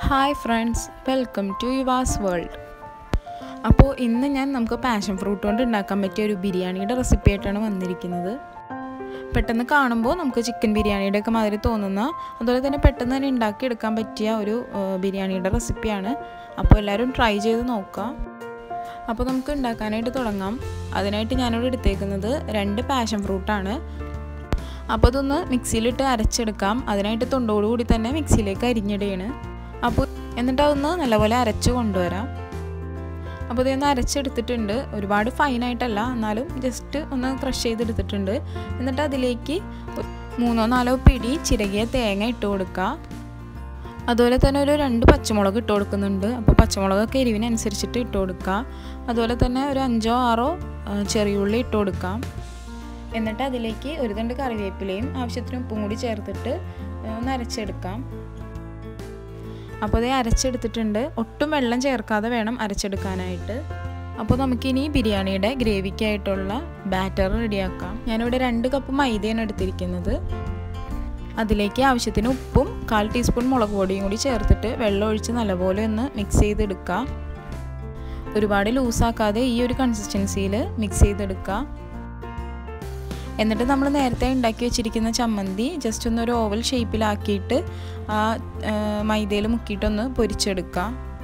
hi friends welcome to Yuva's world അപ്പോൾ ഇന്ന് ഞാൻ നമുക്ക് പാഷൻ ഫ്രൂട്ട് കൊണ്ട് ഉണ്ടാക്കാൻ പറ്റിയ ഒരു ബിരിയാണിയുടെ റെസിപ്പി ആയിട്ടാണ് വന്നിരിക്കുന്നത് പെട്ടെന്ന് കാണുമ്പോൾ നമുക്ക് ചിക്കൻ ബിരിയാണിയുടെ ഒക്കെ മാതിരി തോന്നുന്ന അതുപോലെ തന്നെ പെട്ടെന്ന് തന്നെ ഉണ്ടാക്കിയെടുക്കാൻ പറ്റിയ ഒരു ഏഹ്, ബിരിയാണിയുടെ റെസിപ്പിയാണ് അപ്പോൾ എല്ലാവരും ട്രൈ ചെയ്ത് നോക്കുക അപ്പോൾ നമുക്ക് ഉണ്ടാക്കാനായിട്ട് തുടങ്ങാം അതിനായിട്ട് ഞാനിവിടെ എടുത്തേക്കുന്നത് രണ്ട് പാഷൻ ഫ്രൂട്ടാണ് അപ്പോൾ അതൊന്ന് മിക്സിയിലിട്ട് അരച്ചെടുക്കാം അതിനായിട്ട് തൊണ്ടോടുകൂടി തന്നെ മിക്സിയിലേക്ക് അരിഞ്ഞിടുകയാണ് അപ്പോൾ എന്നിട്ട് അതൊന്ന് നല്ലപോലെ അരച്ച് കൊണ്ടുവരാം അപ്പോൾ ഇതൊന്ന് അരച്ചെടുത്തിട്ടുണ്ട് ഒരുപാട് ഫൈനായിട്ടല്ല എന്നാലും ജസ്റ്റ് ഒന്ന് ക്രഷ് ചെയ്തെടുത്തിട്ടുണ്ട് എന്നിട്ട് അതിലേക്ക് ഒരു മൂന്നോ നാലോ പിടി ചിരകിയ തേങ്ങ ഇട്ട് കൊടുക്കുക അതുപോലെ തന്നെ ഒരു രണ്ട് പച്ചമുളക് ഇട്ട് കൊടുക്കുന്നുണ്ട് അപ്പോൾ പച്ചമുളകൊക്കെ എരിവിനനുസരിച്ചിട്ട് ഇട്ട് കൊടുക്കുക അതുപോലെ തന്നെ ഒരു അഞ്ചോ ആറോ ആ, ചെറിയുള്ളി ഇട്ട് കൊടുക്കാം എന്നിട്ട് അതിലേക്ക് ഒരു തണ്ട് കറിവേപ്പിലയും ആവശ്യത്തിന് ഉപ്പും കൂടി ചേർത്തിട്ട് ആ, ഒന്ന് അരച്ചെടുക്കാം അപ്പോൾ ഇത് അരച്ചെടുത്തിട്ടുണ്ട് ഒട്ടും വെള്ളം ചേർക്കാതെ വേണം അരച്ചെടുക്കാനായിട്ട് അപ്പോൾ നമുക്കിനി ബിരിയാണിയുടെ ഗ്രേവിക്കായിട്ടുള്ള ബാറ്റർ റെഡിയാക്കാം ഞാനിവിടെ രണ്ട് കപ്പ് മൈദയാണ് എടുത്തിരിക്കുന്നത് അതിലേക്ക് ആവശ്യത്തിന് ഉപ്പും കാൽ ടീസ്പൂൺ മുളക് പൊടിയും കൂടി ചേർത്തിട്ട് വെള്ളം ഒഴിച്ച് നല്ലപോലെ ഒന്ന് മിക്സ് ചെയ്തെടുക്കുക ഒരുപാട് ലൂസാക്കാതെ ഈ ഒരു കൺസിസ്റ്റൻസിയിൽ മിക്സ് ചെയ്തെടുക്കുക എന്നിട്ട് നമ്മൾ നേരത്തെ ഉണ്ടാക്കി വെച്ചിരിക്കുന്ന ചമ്മന്തി ജസ്റ്റ് ഒന്ന് ഒരു ഓവൽ ഷേപ്പിലാക്കിയിട്ട് ആ മൈദയിൽ മുക്കിയിട്ടൊന്ന് പൊരിച്ചെടുക്കുക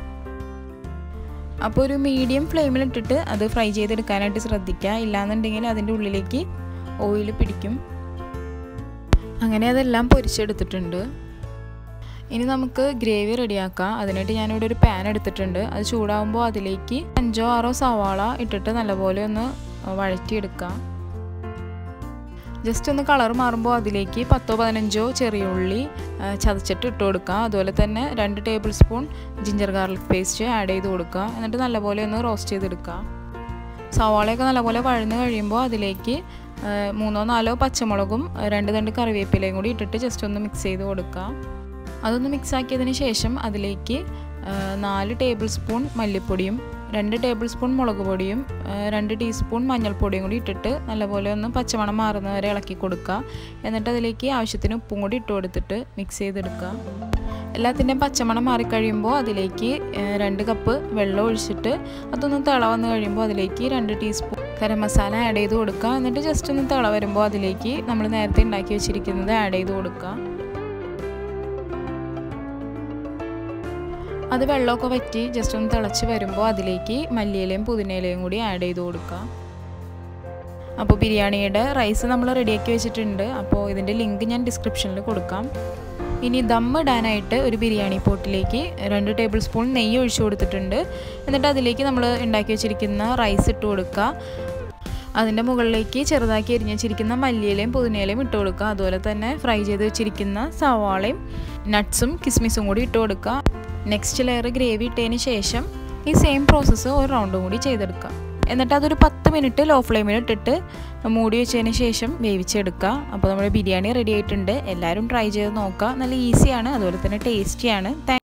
അപ്പോൾ ഒരു മീഡിയം ഫ്ലെയിമിലിട്ടിട്ട് അത് ഫ്രൈ ചെയ്തെടുക്കാനായിട്ട് ശ്രദ്ധിക്കുക ഇല്ലാന്നുണ്ടെങ്കിൽ അതിൻ്റെ ഉള്ളിലേക്ക് ഓയിൽ പിടിക്കും അങ്ങനെ അതെല്ലാം പൊരിച്ചെടുത്തിട്ടുണ്ട് ഇനി നമുക്ക് ഗ്രേവി റെഡിയാക്കാം അതിനായിട്ട് ഞാനിവിടെ ഒരു പാൻ എടുത്തിട്ടുണ്ട് അത് ചൂടാകുമ്പോൾ അതിലേക്ക് അഞ്ചോ ആറോ സവാള ഇട്ടിട്ട് നല്ലപോലെ ഒന്ന് വഴറ്റിയെടുക്കാം ജസ്റ്റ് ഒന്ന് കളർ മാറുമ്പോൾ അതിലേക്ക് പത്തോ പതിനഞ്ചോ ചെറിയ ഉള്ളി ആ, ചതച്ചിട്ട് ഇട്ട് കൊടുക്കുക അതുപോലെ തന്നെ രണ്ട് tablespoon ginger garlic paste add ചെയ്ത് കൊടുക്കുക എന്നിട്ട് നല്ലപോലെ ഒന്ന് റോസ്റ്റ് ചെയ്തെടുക്കുക സവാളയൊക്കെ നല്ലപോലെ വഴന്ന് കഴിയുമ്പോൾ അതിലേക്ക് ആ, മൂന്നോ നാലോ പച്ചമുളകും ആ, രണ്ട് തണ്ട് കറിവേപ്പിലയും കൂടി ഇട്ടിട്ട് ജസ്റ്റ് ഒന്ന് മിക്സ് ചെയ്ത് കൊടുക്കുക അതൊന്ന് മിക്സ് ആക്കിയതിന് ശേഷം അതിലേക്ക് ആ, നാല് ടേബിൾ സ്പൂൺ മല്ലിപ്പൊടിയും രണ്ട് ടേബിൾ സ്പൂൺ മുളക് പൊടിയും ആ, രണ്ട് ടീസ്പൂൺ മഞ്ഞൾപ്പൊടിയും കൂടി ഇട്ടിട്ട് നല്ലപോലെ ഒന്ന് പച്ചമണം മാറുന്ന വരെ ഇളക്കി കൊടുക്കുക എന്നിട്ട് അതിലേക്ക് ആവശ്യത്തിന് ഉപ്പും കൂടി ഇട്ട് കൊടുത്തിട്ട് മിക്സ് ചെയ്തെടുക്കുക എല്ലാത്തിൻ്റെയും പച്ചമണം മാറിക്കഴിയുമ്പോൾ അതിലേക്ക് ആ, രണ്ട് കപ്പ് വെള്ളം ഒഴിച്ചിട്ട് അതൊന്ന് തിള വന്ന് കഴിയുമ്പോൾ അതിലേക്ക് രണ്ട് ടീസ്പൂൺ ഗരം മസാല ആഡ് ചെയ്ത് കൊടുക്കുക എന്നിട്ട് ജസ്റ്റ് ഒന്ന് തിള വരുമ്പോൾ അതിലേക്ക് നമ്മൾ നേരത്തെ ഉണ്ടാക്കി വെച്ചിരിക്കുന്നത് ആഡ് ചെയ്ത് കൊടുക്കുക അത് വെള്ളമൊക്കെ വറ്റി ജസ്റ്റ് ഒന്ന് തിളച്ച് വരുമ്പോൾ അതിലേക്ക് മല്ലിയിലയും പുതിനയിലയും കൂടി ആഡ് ചെയ്ത് കൊടുക്കുക അപ്പോൾ ബിരിയാണിയുടെ റൈസ് നമ്മൾ റെഡിയാക്കി വെച്ചിട്ടുണ്ട് അപ്പോൾ ഇതിൻ്റെ ലിങ്ക് ഞാൻ ഡിസ്ക്രിപ്ഷനിൽ കൊടുക്കാം ഇനി ദം ഇടാനായിട്ട് ഒരു ബിരിയാണി പോട്ടിലേക്ക് രണ്ട് ടേബിൾ സ്പൂൺ നെയ്യ് ഒഴിച്ചു കൊടുത്തിട്ടുണ്ട് എന്നിട്ട് അതിലേക്ക് നമ്മൾ ഉണ്ടാക്കി വെച്ചിരിക്കുന്ന റൈസ് ഇട്ട് കൊടുക്കുക അതിൻ്റെ മുകളിലേക്ക് ചെറുതാക്കി എരിഞ്ഞ് വെച്ചിരിക്കുന്ന മല്ലിയിലയും പുതിനയിലയും ഇട്ട് കൊടുക്കുക അതുപോലെ തന്നെ ഫ്രൈ ചെയ്ത് വെച്ചിരിക്കുന്ന സവാളയും നട്ട്സും കിസ്മിസും കൂടി ഇട്ട് കൊടുക്കുക നെക്സ്റ്റ് ലെയർ ഗ്രേവി ഇട്ടതിന് ശേഷം ഈ സെയിം പ്രോസസ്സ് ഒരു റൗണ്ടും കൂടി ചെയ്തെടുക്കുക എന്നിട്ട് അതൊരു പത്ത് മിനിറ്റ് ലോ ഫ്ലെയിമിൽ ഇട്ടിട്ട് മൂടി വെച്ചതിന് ശേഷം വേവിച്ചെടുക്കുക അപ്പോൾ നമ്മുടെ ബിരിയാണി റെഡി ആയിട്ടുണ്ട് എല്ലാവരും ട്രൈ ചെയ്ത് നോക്കുക നല്ല ഈസിയാണ് അതുപോലെ തന്നെ ടേസ്റ്റിയാണ്